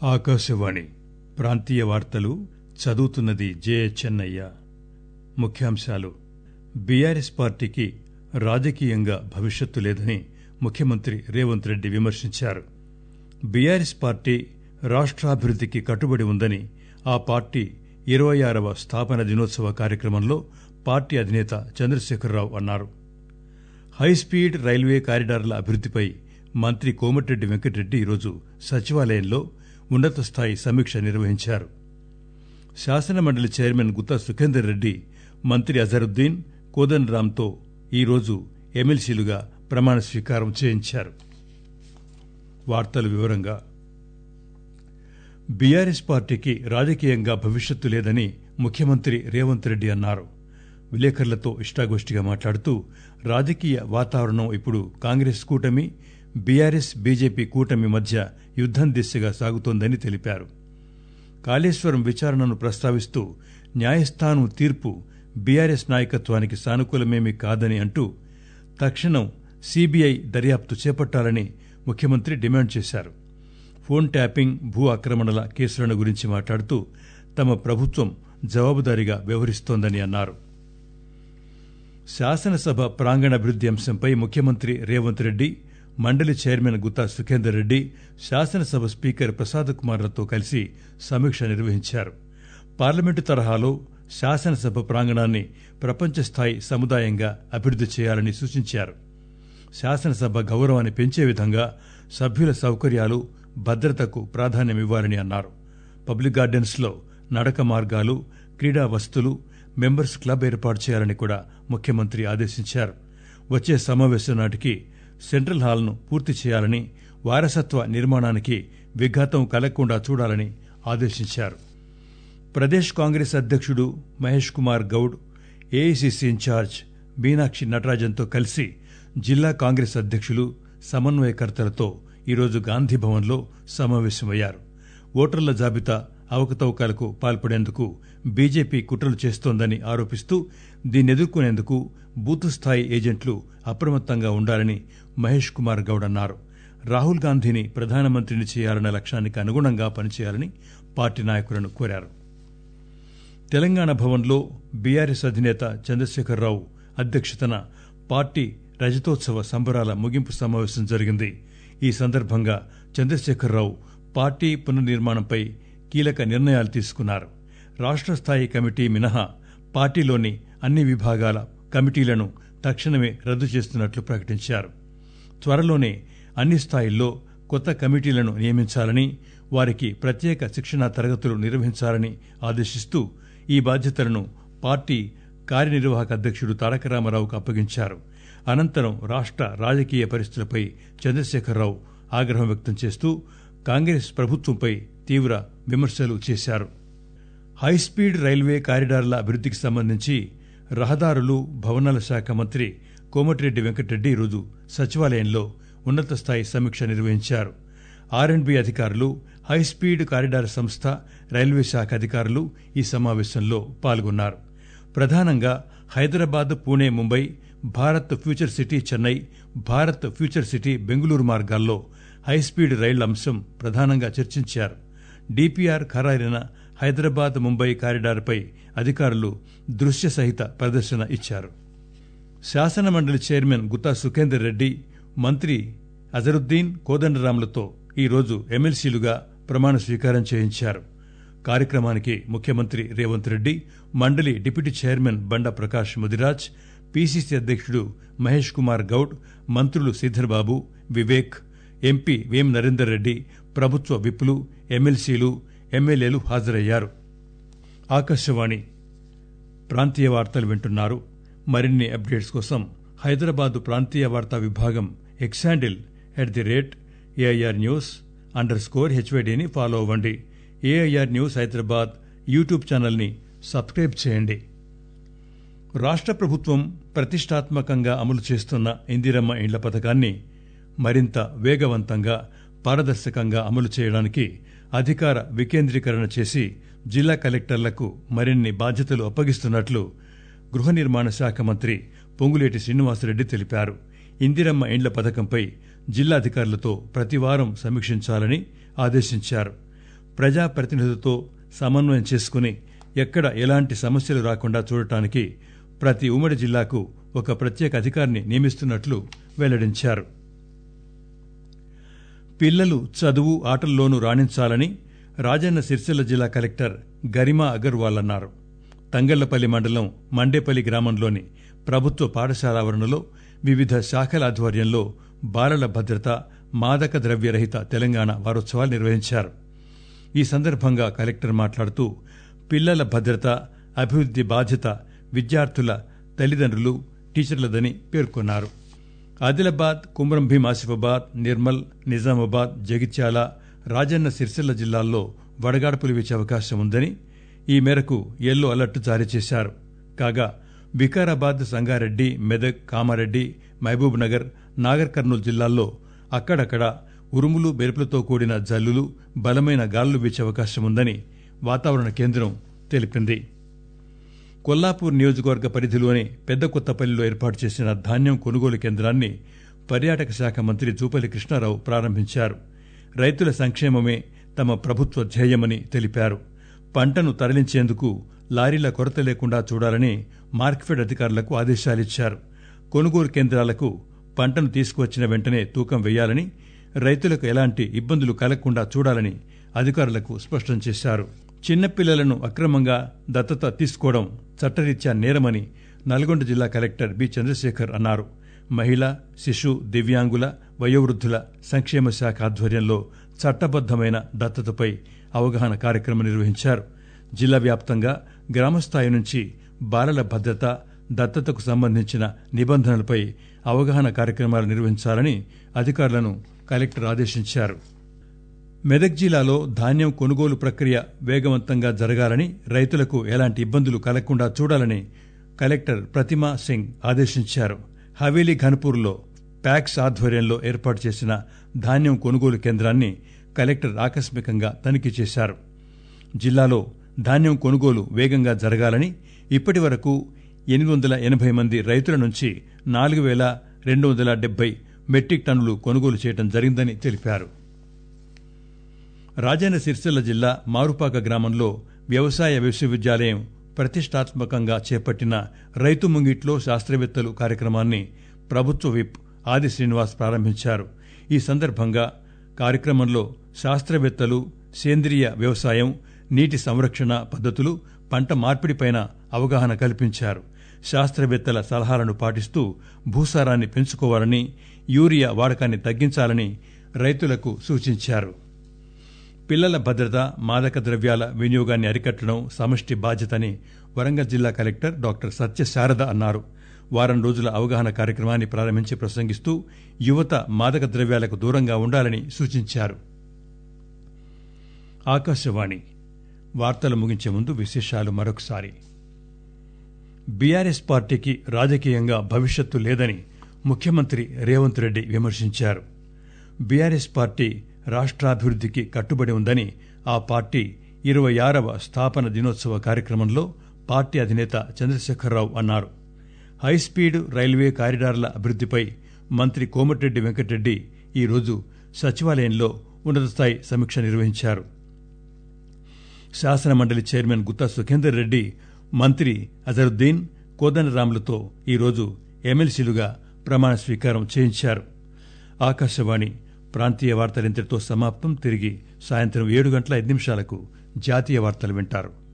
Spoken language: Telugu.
ఆకాశవాణి ప్రాంతీయ వార్తలు చదువుతున్నది జేచెన్నయ్య ముఖ్యాంశాలు బీఆర్ఎస్ పార్టీకి రాజకీయంగా భవిష్యత్తు లేదని ముఖ్యమంత్రి రేవంత్ రెడ్డి విమర్శించారు బీఆర్ఎస్ పార్టీ రాష్టాభివృద్దికి కట్టుబడి ఉందని ఆ పార్టీ ఇరవై ఆరవ స్థాపన దినోత్సవ కార్యక్రమంలో పార్టీ అధినేత చంద్రశేఖరరావు అన్నారు హైస్పీడ్ రైల్వే కారిడార్ల అభివృద్దిపై మంత్రి కోమటిరెడ్డి వెంకటరెడ్డి ఈరోజు సచివాలయంలో ఉన్నత స్థాయి సమీక్ష నిర్వహించారు శాసనమండలి చైర్మన్ గుత్తా సుఖేందర్ రెడ్డి మంత్రి అజరుద్దీన్ కోదండరాంతో ఈరోజు ఎమ్మెల్సీలుగా ప్రమాణ స్వీకారం చేయించారు వార్తల వివరంగా బీఆర్ఎస్ పార్టీకి రాజకీయంగా భవిష్యత్తు లేదని ముఖ్యమంత్రి రేవంత్ రెడ్డి అన్నారు విలేకరులతో ఇష్టాగోష్ఠిగా మాట్లాడుతూ రాజకీయ వాతావరణం ఇప్పుడు కాంగ్రెస్ కూటమి బీఆర్ఎస్ బీజేపీ కూటమి మధ్య యుద్దం దిశగా సాగుతోందని తెలిపారు కాళేశ్వరం విచారణను ప్రస్తావిస్తూ న్యాయస్థానం తీర్పు బీఆర్ఎస్ నాయకత్వానికి సానుకూలమేమీ కాదని అంటూ తక్షణం సీబీఐ దర్యాప్తు చేపట్టాలని ముఖ్యమంత్రి డిమాండ్ చేశారు ఫోన్ ట్యాపింగ్ భూ ఆక్రమణల కేసులను గురించి మాట్లాడుతూ తమ ప్రభుత్వం జవాబుదారీగా వ్యవహరిస్తోందని అన్నారు శాసనసభ ప్రాంగణాభివృద్ది అంశంపై ముఖ్యమంత్రి రేవంత్ రెడ్డి మండలి చైర్మన్ గుత్తా సుఖేందర్ రెడ్డి శాసనసభ స్పీకర్ ప్రసాద్ కుమార్లతో కలిసి సమీక్ష నిర్వహించారు పార్లమెంటు తరహాలో శాసనసభ ప్రాంగణాన్ని ప్రపంచ స్థాయి సముదాయంగా అభివృద్ది చేయాలని సూచించారు శాసనసభ గౌరవాన్ని పెంచే విధంగా సభ్యుల సౌకర్యాలు భద్రతకు ప్రాధాన్యమివ్వాలని అన్నారు పబ్లిక్ గార్డెన్స్ లో నడక మార్గాలు క్రీడా వస్తువులు మెంబర్స్ క్లబ్ ఏర్పాటు చేయాలని కూడా ముఖ్యమంత్రి ఆదేశించారు వచ్చే సమావేశం నాటికి సెంట్రల్ హాల్ను పూర్తి చేయాలని వారసత్వ నిర్మాణానికి విఘాతం కలగకుండా చూడాలని ఆదేశించారు ప్రదేశ్ కాంగ్రెస్ అధ్యక్షుడు మహేష్ కుమార్ గౌడ్ ఏఐసిసి ఇన్ఛార్జ్ మీనాక్షి నటరాజన్తో కలిసి జిల్లా కాంగ్రెస్ అధ్యక్షులు సమన్వయకర్తలతో ఈరోజు గాంధీభవన్లో సమావేశమయ్యారు ఓటర్ల జాబితా అవకతవకలకు పాల్పడేందుకు బీజేపీ కుట్రలు చేస్తోందని ఆరోపిస్తూ దీన్నెదుర్కొనేందుకు బూత్ స్థాయి ఏజెంట్లు అప్రమత్తంగా ఉండాలని మహేష్ కుమార్ గౌడ్ అన్నారు రాహుల్ గాంధీని ప్రధానమంత్రిని చేయాలన్న లక్ష్యానికి అనుగుణంగా పనిచేయాలని పార్టీ నాయకులను కోరారు తెలంగాణ భవన్లో బీఆర్ఎస్ అధినేత చంద్రశేఖరరావు అధ్యక్షతన పార్టీ రజతోత్సవ సంబరాల ముగింపు సమావేశం జరిగింది ఈ సందర్భంగా చంద్రశేఖరరావు పార్టీ పునర్నిర్మాణంపై కీలక నిర్ణయాలు తీసుకున్నారు రాష్ట్ర స్థాయి కమిటీ మినహా పార్టీలోని అన్ని విభాగాల కమిటీలను తక్షణమే రద్దు చేస్తున్నట్లు ప్రకటించారు త్వరలోనే అన్ని స్థాయిల్లో కొత్త కమిటీలను నియమించాలని వారికి ప్రత్యేక శిక్షణా తరగతులు నిర్వహించాలని ఆదేశిస్తూ ఈ బాధ్యతలను పార్టీ కార్యనిర్వాహక అధ్యక్షుడు తారక రామారావుకు అప్పగించారు అనంతరం రాష్ట్ర రాజకీయ పరిస్థితులపై చంద్రశేఖరరావు ఆగ్రహం వ్యక్తం చేస్తూ కాంగ్రెస్ ప్రభుత్వంపై తీవ్ర విమర్శలు చేశారు హైస్పీడ్ రైల్వే కారిడార్ల అభివృద్దికి సంబంధించి రహదారులు భవనాల శాఖ మంత్రి కోమటిరెడ్డి వెంకటరెడ్డి ఈరోజు సచివాలయంలో ఉన్నత స్థాయి సమీక్ష నిర్వహించారు ఆర్ అండ్ బి అధికారులు హైస్పీడ్ కారిడార్ సంస్థ రైల్వే శాఖ అధికారులు ఈ సమావేశంలో పాల్గొన్నారు ప్రధానంగా Hyderabad Pune Mumbai Bharat future city Chennai Bharat future city Bengaluru మార్గాల్లో హైస్పీడ్ రైళ్ల అంశం ప్రధానంగా చర్చించారు డిపిఆర్ ఖరారైన హైదరాబాద్ ముంబై కారిడార్పై అధికారులు దృశ్య సహిత ప్రదర్శన ఇచ్చారు శాసనమండలి చైర్మన్ గుత్తా సుఖేందర్ రెడ్డి మంత్రి అజరుద్దీన్ కోదండరాంలతో ఈరోజు ఎమ్మెల్సీలుగా ప్రమాణ స్వీకారం చేయించారు కార్యక్రమానికి ముఖ్యమంత్రి రేవంత్ రెడ్డి మండలి deputy chairman Banda Prakash Mudiraj PCC అధ్యక్షుడు మహేష్ కుమార్ గౌడ్ మంత్రులు శ్రీధర్బాబు వివేక్ ఎంపీ వేం నరేందర్ రెడ్డి ప్రభుత్వ విప్పులు ఎమ్మెల్సీలు ఎమ్మెల్యేలు హాజరయ్యారు ఆకాశవాణి ప్రాంతీయ వార్తలు వింటున్నారు మరిన్ని అప్డేట్స్ కోసం హైదరాబాద్ ప్రాంతీయ వార్తా విభాగం X handle at the rate AIR news underscore హెచ్వైడీని ఫాలో అవ్వండి ఏఐఆర్ న్యూస్ హైదరాబాద్ యూట్యూబ్ ఛానల్ని సబ్స్క్రైబ్ చేయండి రాష్ట్ర ప్రభుత్వం ప్రతిష్టాత్మకంగా అమలు చేస్తున్న ఇందిరమ్మ ఇండ్ల పథకాన్ని మరింత వేగవంతంగా పారదర్శకంగా అమలు చేయడానికి అధికార వికేంద్రీకరణ చేసి జిల్లా కలెక్టర్లకు మరిన్ని బాధ్యతలు అప్పగిస్తున్నట్లు గృహ నిర్మాణ శాఖ మంత్రి పొంగులేటి శ్రీనివాసరెడ్డి తెలిపారు ఇందిరమ్మ ఇండ్ల పథకంపై జిల్లాధికారులతో ప్రతివారం సమీక్షించాలని ఆదేశించారు ప్రజాప్రతినిధులతో సమన్వయం చేసుకుని ఎక్కడ ఎలాంటి సమస్యలు రాకుండా చూడటానికి ప్రతి ఉమ్మడి జిల్లాకు ఒక ప్రత్యేక అధికారిని నియమిస్తున్నట్లు వెల్లడించారు పిల్లలు చదువు ఆటల్లోనూ రాణించాలని రాజన్న సిరిసిల్ల జిల్లా కలెక్టర్ గరిమా అగర్వాల్ అన్నారు తంగళ్లపల్లి మండలం మండేపల్లి గ్రామంలోని ప్రభుత్వ పాఠశాల ఆవరణలో వివిధ శాఖల ఆధ్వర్యంలో బాలల భద్రత మాదక ద్రవ్యరహిత తెలంగాణ వారోత్సవాలు నిర్వహించారు ఈ సందర్భంగా కలెక్టర్ మాట్లాడుతూ పిల్లల భద్రత అభివృద్ది బాధ్యత విద్యార్థుల తల్లిదండ్రులు టీచర్లదని పేర్కొన్నారు ఆదిలాబాద్ కుమ్రంభీం ఆసిఫాబాద్ నిర్మల్ నిజామాబాద్ జగిత్యాల రాజన్న సిరిసిల్ల జిల్లాల్లో వడగాడ్పులు వీచే అవకాశం ఉందని ఈ మేరకు ఎల్లో అలర్ట్ జారీ చేశారు కాగా వికారాబాద్ సంగారెడ్డి మెదక్ కామారెడ్డి మహబూబ్ నగర్ నాగర్ కర్నూలు జిల్లాల్లో అక్కడక్కడ ఉరుములు మెరుపులతో కూడిన జల్లులు బలమైన గాలులు వీచే అవకాశం ఉందని వాతావరణ కేంద్రం తెలిపింది కొల్లాపూర్ నియోజకవర్గ పరిధిలోని పెద్ద కొత్తపల్లిలో ఏర్పాటు చేసిన ధాన్యం కొనుగోలు కేంద్రాన్ని పర్యాటక శాఖ మంత్రి జూపల్లి కృష్ణారావు ప్రారంభించారు రైతుల సంక్షేమమే తమ ప్రభుత్వ ధ్యేయమని తెలిపారు పంటను తరలించేందుకు లారీల కొరత లేకుండా చూడాలని మార్క్ఫెడ్ అధికారులకు ఆదేశాలిచ్చారు కొనుగోలు కేంద్రాలకు పంటను తీసుకువచ్చిన వెంటనే తూకం వేయాలని రైతులకు ఎలాంటి ఇబ్బందులు కలగకుండా చూడాలని అధికారులకు స్పష్టం చేశారు చిన్నపిల్లలను అక్రమంగా దత్తత తీసుకోవడం చట్టరీత్యా నేరమని నల్గొండ జిల్లా కలెక్టర్ బి చంద్రశేఖర్ అన్నారు మహిళా శిశు దివ్యాంగుల వయోవృద్ధుల సంక్షేమ శాఖ ఆధ్వర్యంలో చట్టబద్దమైన దత్తతపై అవగాహన కార్యక్రమం నిర్వహించారు జిల్లా వ్యాప్తంగా గ్రామస్థాయి నుంచి బాలల భద్రత దత్తతకు సంబంధించిన నిబంధనలపై అవగాహన కార్యక్రమాలు నిర్వహించాలని అధికారులను కలెక్టర్ ఆదేశించారు మెదక్ జిల్లాలో ధాన్యం కొనుగోలు ప్రక్రియ వేగవంతంగా జరగాలని రైతులకు ఎలాంటి ఇబ్బందులు కలగకుండా చూడాలని కలెక్టర్ ప్రతిమా సింగ్ ఆదేశించారు హవేలీ ఘన్పూర్లో ప్యాక్స్ ఆధ్వర్యంలో ఏర్పాటు చేసిన ధాన్యం కొనుగోలు కేంద్రాన్ని కలెక్టర్ ఆకస్మికంగా తనిఖీ చేశారు జిల్లాలో ధాన్యం కొనుగోలు వేగంగా జరగాలని ఇప్పటి వరకు ఎనిమిది వందల ఎనభై మంది రైతుల నుంచి నాలుగు వేల రెండు వందల డెబ్బై మెట్రిక్ టన్నులు కొనుగోలు చేయడం జరిగిందని తెలిపారు రాజన్న సిరిసిల్ల జిల్లా మారుపాక గ్రామంలో వ్యవసాయ విశ్వవిద్యాలయం ప్రతిష్టాత్మకంగా చేపట్టిన రైతు ముంగిట్లో శాస్త్రవేత్తలు కార్యక్రమాన్ని ప్రభుత్వ విప్ ఆది శ్రీనివాస్ ప్రారంభించారు ఈ సందర్భంగా కార్యక్రమంలో శాస్త్రవేత్తలు సేంద్రియ వ్యవసాయం నీటి సంరక్షణ పద్ధతులు పంట మార్పిడిపైన అవగాహన కల్పించారు శాస్త్రవేత్తల సలహాలను పాటిస్తూ భూసారాన్ని పెంచుకోవాలని యూరియా వాడకాన్ని తగ్గించాలని రైతులకు సూచించారు పిల్లల భద్రత మాదక ద్రవ్యాల వినియోగాన్ని అరికట్టడం సమష్టి బాధ్యతని వరంగల్ జిల్లా కలెక్టర్ డాక్టర్ సత్యశారద అన్నారు వారం రోజుల అవగాహన కార్యక్రమాన్ని ప్రారంభించి ప్రసంగిస్తూ యువత మాదక ద్రవ్యాలకు దూరంగా ఉండాలని సూచించారు ఆకాశవాణి వార్తలు ముగించే ముందు విశేషాలు మరొకసారి బీఆర్ఎస్ పార్టీకి రాజకీయంగా భవిష్యత్తు లేదని ముఖ్యమంత్రి రేవంత్ రెడ్డి విమర్శించారు బీఆర్ఎస్ పార్టీ రాష్ట్రాభివృద్దికి కట్టుబడి ఉందని ఆ పార్టీ ఇరవై ఆరవ స్థాపన దినోత్సవ కార్యక్రమంలో పార్టీ అధినేత చంద్రశేఖరరావు అన్నారు హైస్పీడ్ రైల్వే కారిడార్ల అభివృద్దిపై మంత్రి కోమటిరెడ్డి వెంకటరెడ్డి ఈరోజు సచివాలయంలో ఉన్నతస్థాయి సమీక్ష నిర్వహించారు శాసనమండలి చైర్మన్ గుత్తా సుఖేందర్ రెడ్డి మంత్రి అజరుద్దీన్ కోదండరాములతో ఈరోజు ఎమ్మెల్సీలుగా ప్రమాణ స్వీకారం చేయించారు ఆకాశవాణి ప్రాంతీయ వార్తలు ఇంతటితో సమాప్తం తిరిగి సాయంత్రం ఏడు గంటల ఐదు నిమిషాలకు జాతీయ వార్తలు వింటారు